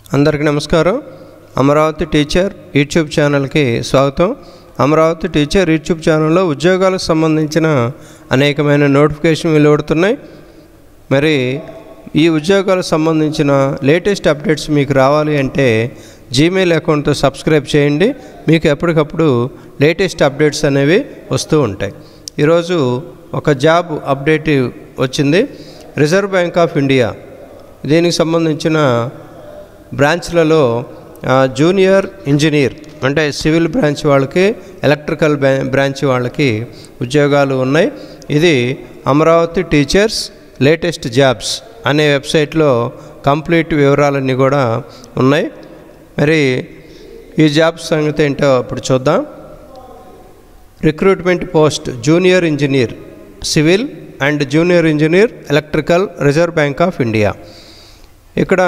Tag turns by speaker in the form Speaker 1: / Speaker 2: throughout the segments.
Speaker 1: అందరికీ నమస్కారం Amaravati teacher YouTube ఛానల్కి స్వాగతం అమరావతి టీచర్ యూట్యూబ్ ఛానల్లో ఉద్యోగాలకు సంబంధించిన అనేకమైన నోటిఫికేషన్ వెలువడుతున్నాయి మరి ఈ ఉద్యోగాలకు సంబంధించిన లేటెస్ట్ అప్డేట్స్ మీకు రావాలి అంటే జీమెయిల్ అకౌంట్తో సబ్స్క్రైబ్ చేయండి మీకు ఎప్పటికప్పుడు లేటెస్ట్ అప్డేట్స్ అనేవి వస్తూ ఉంటాయి ఈరోజు ఒక జాబ్ అప్డేట్ వచ్చింది రిజర్వ్ బ్యాంక్ ఆఫ్ ఇండియా దీనికి సంబంధించిన బ్రాంచ్లలో ఆ, జూనియర్ ఇంజనీర్ అంటే సివిల్ బ్రాంచ్ వాళ్ళకి ఎలక్ట్రికల్ బ్రా- బ్రాంచ్ వాళ్ళకి ఉద్యోగాలు ఉన్నాయి ఇది అమరావతి టీచర్స్ లేటెస్ట్ జాబ్స్ అనే వెబ్సైట్లో కంప్లీట్ వివరాలన్నీ కూడా ఉన్నాయి మరి ఈ జాబ్స్ సంగతి ఏంటో ఇప్పుడు చూద్దాం recruitment post junior engineer civil and junior engineer electrical Reserve Bank of India ఇక్కడ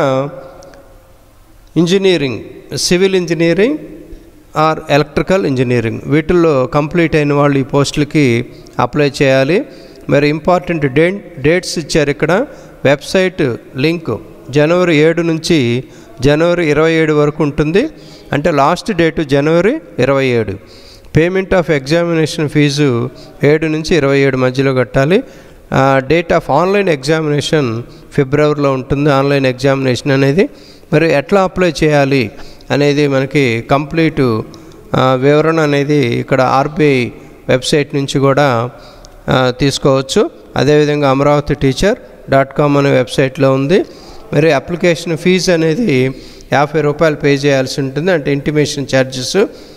Speaker 1: engineering civil engineering or electrical engineering వీటిల్లో కంప్లీట్ అయిన వాళ్ళు ఈ పోస్టులకి అప్లై చేయాలి మరి ఇంపార్టెంట్ డే డేట్స్ ఇచ్చారు ఇక్కడ వెబ్సైట్ లింక్ జనవరి ఏడు నుంచి జనవరి ఇరవై ఏడు వరకు ఉంటుంది అంటే లాస్ట్ డేటు జనవరి ఇరవై ఏడు పేమెంట్ ఆఫ్ ఎగ్జామినేషన్ ఫీజు ఏడు నుంచి ఇరవై ఏడు మధ్యలో కట్టాలి డేట్ ఆఫ్ ఆన్లైన్ ఎగ్జామినేషన్ ఫిబ్రవరిలో ఉంటుంది ఆన్లైన్ ఎగ్జామినేషన్ అనేది మరి ఎట్లా అప్లై చేయాలి అనేది మనకి కంప్లీట్ ఆ, వివరణ అనేది ఇక్కడ ఆర్బీఐ వెబ్సైట్ నుంచి కూడా ఆ, తీసుకోవచ్చు అదేవిధంగా అమరావతి టీచర్ డాట్ కామ్ అనే వెబ్సైట్లో ఉంది మరి అప్లికేషన్ ఫీజు అనేది యాభై రూపాయలు పే చేయాల్సి ఉంటుంది అంటే intimation charges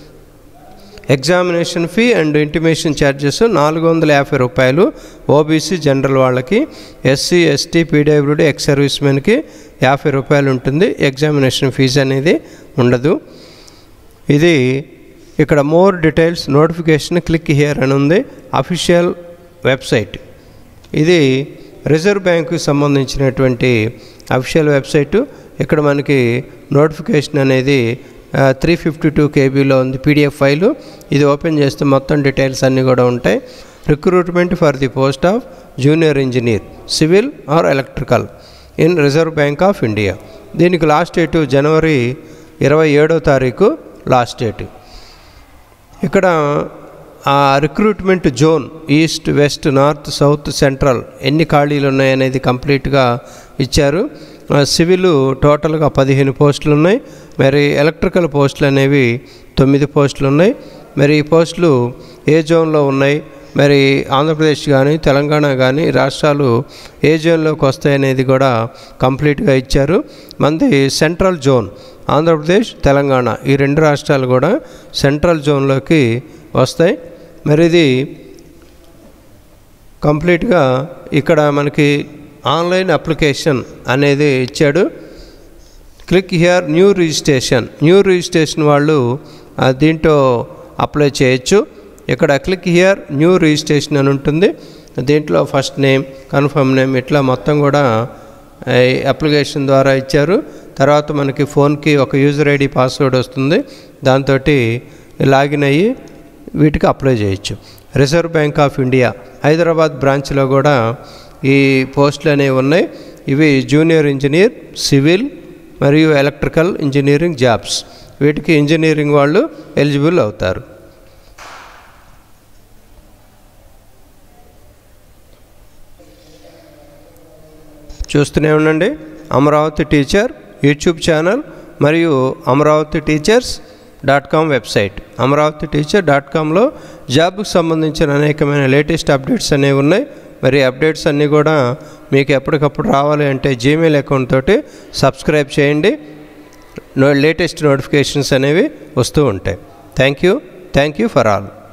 Speaker 1: examination fee and intimation charges నాలుగు వందల యాభై రూపాయలు ఓబీసీ జనరల్ వాళ్ళకి SC ST PWD ex service మెన్కి యాభై రూపాయలు ఉంటుంది ఎగ్జామినేషన్ ఫీజు అనేది ఉండదు ఇది ఇక్కడ more details notification click here అని ఉంది అఫీషియల్ వెబ్సైట్ ఇది రిజర్వ్ బ్యాంకుకి సంబంధించినటువంటి అఫీషియల్ వెబ్సైటు ఇక్కడ మనకి నోటిఫికేషన్ అనేది త్రీ ఫిఫ్టీ టూ కేబీలో ఉంది పీడిఎఫ్ ఫైలు ఇది ఓపెన్ చేస్తే మొత్తం డీటెయిల్స్ అన్నీ కూడా ఉంటాయి recruitment for the post of junior engineer civil or electrical in Reserve Bank of India దీనికి లాస్ట్ డేటు జనవరి ఇరవై ఏడో తారీఖు లాస్ట్ డేటు ఇక్కడ ఆ recruitment zone east west north south central ఎన్ని ఖాళీలు ఉన్నాయనేది కంప్లీట్గా ఇచ్చారు ఆ, సివిల్ టోటల్గా పదిహేను పోస్టులు ఉన్నాయి మరి ఎలక్ట్రికల్ పోస్టులు అనేవి తొమ్మిది పోస్టులు ఉన్నాయి మరి ఈ పోస్టులు ఏ జోన్లో ఉన్నాయి మరి ఆంధ్రప్రదేశ్ కానీ తెలంగాణ కానీ రాష్ట్రాలు ఏ జోన్లోకి వస్తాయనేది కూడా కంప్లీట్గా ఇచ్చారు మంది సెంట్రల్ జోన్ ఆంధ్రప్రదేశ్ తెలంగాణ ఈ రెండు రాష్ట్రాలు కూడా సెంట్రల్ జోన్లోకి వస్తాయి మరి ఇది కంప్లీట్గా ఇక్కడ మనకి ఆన్లైన్ అప్లికేషన్ అనేది ఇచ్చాడు click here new registration new registration వాళ్ళు ఆ, దీంట్లో అప్లై చేయొచ్చు ఇక్కడ క్లిక్ హియర్ న్యూ రిజిస్ట్రేషన్ అని ఉంటుంది దీంట్లో ఫస్ట్ నేమ్ కన్ఫర్మ్ నేమ్ ఇట్లా మొత్తం కూడా ఈ అప్లికేషన్ ద్వారా ఇచ్చారు తర్వాత మనకి ఫోన్కి ఒక యూజర్ ఐడి పాస్వర్డ్ వస్తుంది దాంతో లాగిన్ అయ్యి వీటికి అప్లై చేయొచ్చు Reserve Bank of India Hyderabad బ్రాంచ్లో కూడా ఈ పోస్టులు అనేవి ఉన్నాయి ఇవి జూనియర్ ఇంజనీర్ సివిల్ మరియు ఎలక్ట్రికల్ ఇంజనీరింగ్ జాబ్స్ వీటికి ఇంజనీరింగ్ వాళ్ళు ఎలిజిబుల్ అవుతారు చూస్తూనే ఉండండి అమరావతి టీచర్ యూట్యూబ్ ఛానల్ మరియు Amaravati teachers dot com website Amaravati teacher dot కామ్లో జాబ్కి సంబంధించిన అనేకమైన లేటెస్ట్ అప్డేట్స్ అనేవి ఉన్నాయి మరి అప్డేట్స్ అన్నీ కూడా మీకు ఎప్పటికప్పుడు రావాలి అంటే జీమెయిల్ అకౌంట్ తోటి సబ్స్క్రైబ్ చేయండి నో లేటెస్ట్ నోటిఫికేషన్స్ అనేవి వస్తూ ఉంటాయి thank you thank you for all